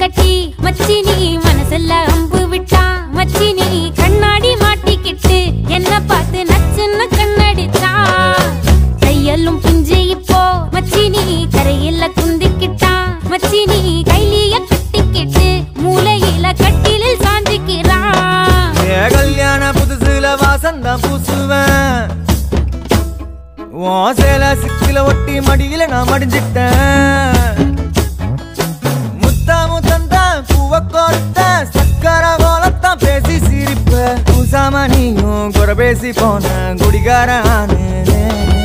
கட்டி மச்சி நீ மனசுல அம்பு விட்டா மச்சி நீ கண்ணாடி மாட்டிக்கிட்டு என்ன பார்த்து நச்சுன்னு கண்ணடிச்சா கையெல்லும் பிஞ்சு இப்போ மச்சி நீ கரையில குந்திக்கிட்டா மச்சி நீ கைலிய கட்டிக்கிட்டு மூலையில கட்டிலில் சாஞ்சிக்கிறா ஏ கல்யாண புதுசுல வாசந்தான் பூசுவேன் உன் சேல சிக்கில ஒட்டி மடியில நான் மடிஞ்சிட்டேன் முத்தா முத்தந்தான் பூவ கோர்த்த சக்கர கோலத்தான் பேசி சிரிப்ப பூசாம நீயும் குறை பேசி போன குடிகார ஆனே